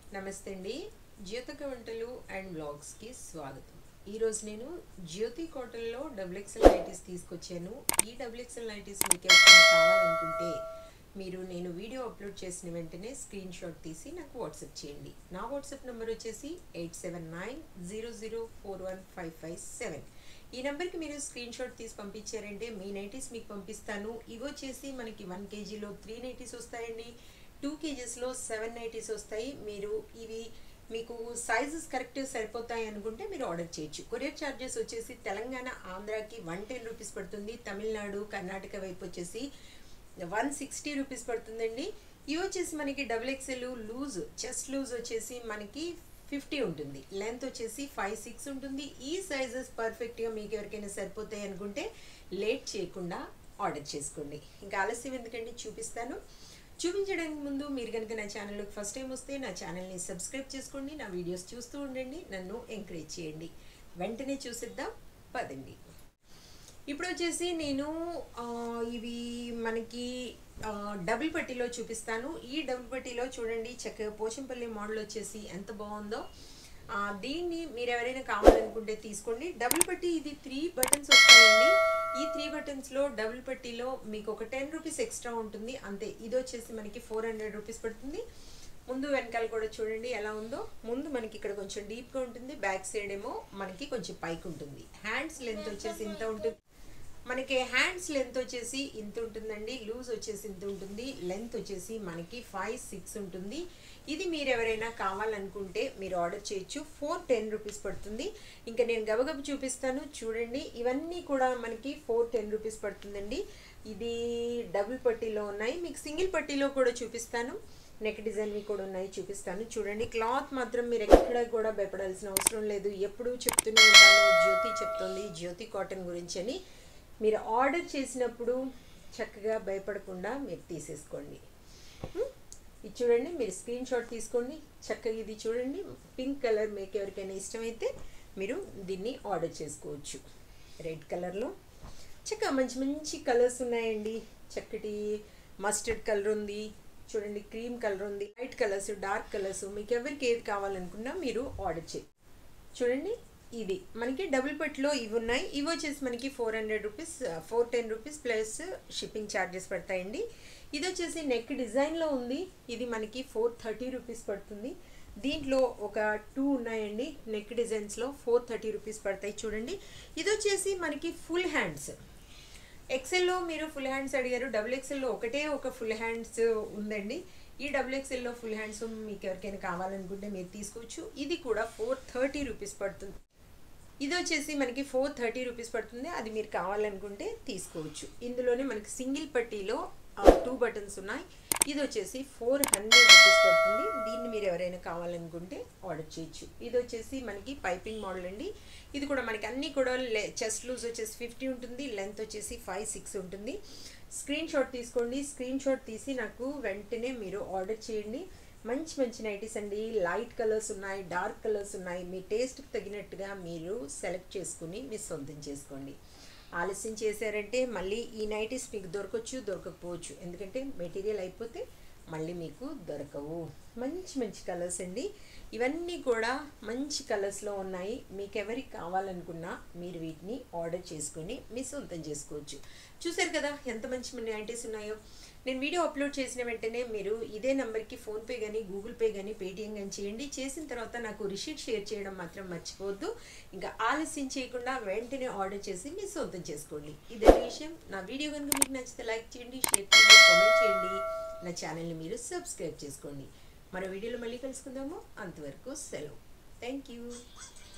నమస్తే అండి జ్యోతిక వంటలు అండ్ బ్లాగ్స్కి స్వాగతం ఈరోజు నేను జ్యోతి కోటల్లో డబుల్ ఎక్సెల్ నైటీస్ తీసుకొచ్చాను ఈ డబుల్ ఎక్సెల్ నైటీస్ మీకు ఎవరికైనా కావాలనుకుంటే మీరు నేను వీడియో అప్లోడ్ చేసిన వెంటనే స్క్రీన్ షాట్ తీసి నాకు వాట్సాప్ చేయండి నా వాట్సాప్ నెంబర్ వచ్చేసి eight seven nine zero zero four one five five seven ఈ నెంబర్కి మీరు స్క్రీన్ షాట్ తీసి పంపించారంటే మీ నైటీస్ మీకు పంపిస్తాను ఇవి వచ్చేసి మనకి వన్ కేజీలో త్రీ నైటీస్ వస్తాయండి టూ కేజెస్లో సెవెన్ నైటీస్ వస్తాయి మీరు ఇవి మీకు సైజెస్ కరెక్ట్ సరిపోతాయి అనుకుంటే మీరు ఆర్డర్ చేయొచ్చు కొరియర్ ఛార్జెస్ వచ్చేసి తెలంగాణ ఆంధ్రాకి వన్ టెన్ రూపీస్ పడుతుంది తమిళనాడు కర్ణాటక వైపు వచ్చేసి వన్ సిక్స్టీ రూపీస్ పడుతుందండి ఇవి వచ్చేసి మనకి double XL loose chest loose వచ్చేసి మనకి ఫిఫ్టీ ఉంటుంది లెంత్ వచ్చేసి ఫైవ్ సిక్స్ ఉంటుంది ఈ సైజెస్ పర్ఫెక్ట్గా మీకు ఎవరికైనా సరిపోతాయి అనుకుంటే లేట్ చేయకుండా ఆర్డర్ చేసుకోండి ఇంకా ఆలస్యం ఎందుకంటే చూపిస్తాను చూపించడానికి ముందు మీరు కనుక నా ఛానల్లోకి ఫస్ట్ టైం వస్తే నా ఛానల్ని సబ్స్క్రైబ్ చేసుకోండి నా వీడియోస్ చూస్తూ ఉండండి నన్ను ఎంకరేజ్ చేయండి వెంటనే చూసిద్దాం పదండి ఇప్పుడు వచ్చేసి నేను ఆ, ఇవి మనకి ఆ, డబుల్ పట్టీలో చూపిస్తాను ఈ డబుల్ పట్టీలో చూడండి చక్కగా పోచంపల్లి మోడల్ వచ్చేసి ఎంత బాగుందో ఆ, దీన్ని మీరు ఎవరైనా కావాలనుకుంటే తీసుకోండి డబుల్ పట్టీ ఇది త్రీ బటన్స్ వస్తాయండి ఈ త్రీ బటన్స్లో డబుల్ పట్టీలో మీకు ఒక టెన్ రూపీస్ ఎక్స్ట్రా ఉంటుంది అంతే ఇది వచ్చేసి మనకి ఫోర్ హండ్రెడ్ రూపీస్ పడుతుంది ముందు వెనకాల కూడా చూడండి ఎలా ఉందో ముందు మనకి ఇక్కడ కొంచెం డీప్గా ఉంటుంది బ్యాక్ సైడ్ ఏమో మనకి కొంచెం పైకి ఉంటుంది హ్యాండ్స్ లెంత్ వచ్చేసి ఇంత ఉంటుంది మనకి హ్యాండ్స్ లెంత్ వచ్చేసి ఇంత ఉంటుందండి లూజ్ వచ్చేసి ఇంత ఉంటుంది లెంత్ వచ్చేసి మనకి ఫైవ్ సిక్స్ ఉంటుంది ఇది మీరు ఎవరైనా కావాలనుకుంటే మీరు ఆర్డర్ చేయొచ్చు ఫోర్ టెన్ రూపీస్ పడుతుంది ఇంకా నేను గబగబ చూపిస్తాను చూడండి ఇవన్నీ కూడా మనకి ఫోర్ టెన్ రూపీస్ పడుతుందండి ఇది డబుల్ పట్టీలో ఉన్నాయి మీకు సింగిల్ పట్టీలో కూడా చూపిస్తాను నెక్ డిజైన్వి కూడా ఉన్నాయి చూపిస్తాను చూడండి క్లాత్ మాత్రం మీరు ఎక్కడ కూడా భయపడాల్సిన అవసరం లేదు ఎప్పుడూ చెప్తూనే ఉంటాను జ్యోతి చెప్తుంది జ్యోతి కాటన్ గురించి అని మీరు ఆర్డర్ చేసినప్పుడు చక్కగా భయపడకుండా మీరు తీసేసుకోండి ఉం? ఇది చూడండి మీరు స్క్రీన్ షాట్ తీసుకోండి చక్కగా ఇది చూడండి పింక్ కలర్ మీకు ఎవరికైనా ఇష్టమైతే మీరు దీన్ని ఆర్డర్ చేసుకోవచ్చు రెడ్ కలర్లో చక్కగా మంచి మంచి కలర్స్ ఉన్నాయండి చక్కటి మస్టర్డ్ కలర్ ఉంది చూడండి క్రీమ్ కలర్ ఉంది లైట్ కలర్స్ డార్క్ కలర్స్ మీకు ఎవరికి ఏది కావాలనుకున్నా మీరు ఆర్డర్ చేయండి చూడండి ఇది మనకి డబుల్ పట్లో ఇవి ఉన్నాయి ఇవి వచ్చేసి మనకి four hundred rupees four ten rupees plus shipping charges పడతాయండి ఇది వచ్చేసి నెక్ డిజైన్లో ఉంది ఇది మనకి ఫోర్ థర్టీ రూపీస్ పడుతుంది దీంట్లో ఒక టూ ఉన్నాయండి నెక్ డిజైన్స్లో ఫోర్ థర్టీ రూపీస్ పడతాయి చూడండి ఇది వచ్చేసి మనకి ఫుల్ హ్యాండ్స్ ఎక్సెల్లో మీరు ఫుల్ హ్యాండ్స్ అడిగారు డబుల్ ఎక్సెల్లో ఒకటే ఒక ఫుల్ హ్యాండ్స్ ఉందండి ఈ డబుల్ ఎక్సెల్లో ఫుల్ హ్యాండ్స్ మీకు ఎవరికైనా కావాలనుకుంటే మీరు తీసుకోవచ్చు ఇది కూడా ఫోర్ థర్టీ రూపీస్ పడుతుంది ఇది వచ్చేసి మనకి ఫోర్ థర్టీ రూపీస్ పడుతుంది అది మీరు కావాలనుకుంటే తీసుకోవచ్చు ఇందులోనే మనకి సింగిల్ పట్టీలో టూ బటన్స్ ఉన్నాయి ఇది వచ్చేసి ఫోర్ హండ్రెడ్ రూపీస్ పడుతుంది దీన్ని మీరు ఎవరైనా కావాలనుకుంటే ఆర్డర్ చేయొచ్చు ఇది వచ్చేసి మనకి పైపింగ్ మోడల్ అండి ఇది కూడా మనకి అన్నీ కూడా చెస్ట్ లూజ్ వచ్చేసి ఫిఫ్టీ ఉంటుంది లెంత్ వచ్చేసి ఫైవ్ సిక్స్ ఉంటుంది స్క్రీన్ షాట్ తీసుకోండి స్క్రీన్ షాట్ తీసి నాకు వెంటనే మీరు ఆర్డర్ చేయండి మంచి మంచి నైటీస్ అండి లైట్ కలర్స్ ఉన్నాయి డార్క్ కలర్స్ ఉన్నాయి మీ టేస్ట్కి తగినట్టుగా మీరు సెలెక్ట్ చేసుకుని మీ సొంతం చేసుకోండి ఆలస్యం చేశారంటే మళ్ళీ ఈ నైటీస్ మీకు దొరకవచ్చు దొరకకపోవచ్చు ఎందుకంటే మెటీరియల్ అయిపోతే మళ్ళీ మీకు దొరకవు మంచి మంచి కలర్స్ అండి ఇవన్నీ కూడా మంచి కలర్స్లో ఉన్నాయి మీకు ఎవరికి కావాలనుకున్నా మీరు వీటిని ఆర్డర్ చేసుకుని మీ సొంతం చేసుకోవచ్చు చూసారు కదా ఎంత మంచి నైటీస్ ఉన్నాయో నేను వీడియో అప్లోడ్ చేసిన వెంటనే మీరు ఇదే నెంబర్కి ఫోన్పే కానీ గూగుల్ పే కానీ పేటిఎం కానీ చేయండి చేసిన తర్వాత నాకు రిసీట్ షేర్ చేయడం మాత్రం మర్చిపోవద్దు ఇంకా ఆలస్యం చేయకుండా వెంటనే ఆర్డర్ చేసి మీ సొంతం చేసుకోండి ఇదే విషయం నా వీడియో కనుక మీకు నచ్చితే లైక్ చేయండి షేర్ చేయండి కామెంట్ చేయండి నా ఛానల్ని మీరు సబ్స్క్రైబ్ చేసుకోండి మరో వీడియోలో మళ్ళీ కలుసుకుందాము అంతవరకు సెలవు థ్యాంక్ యూ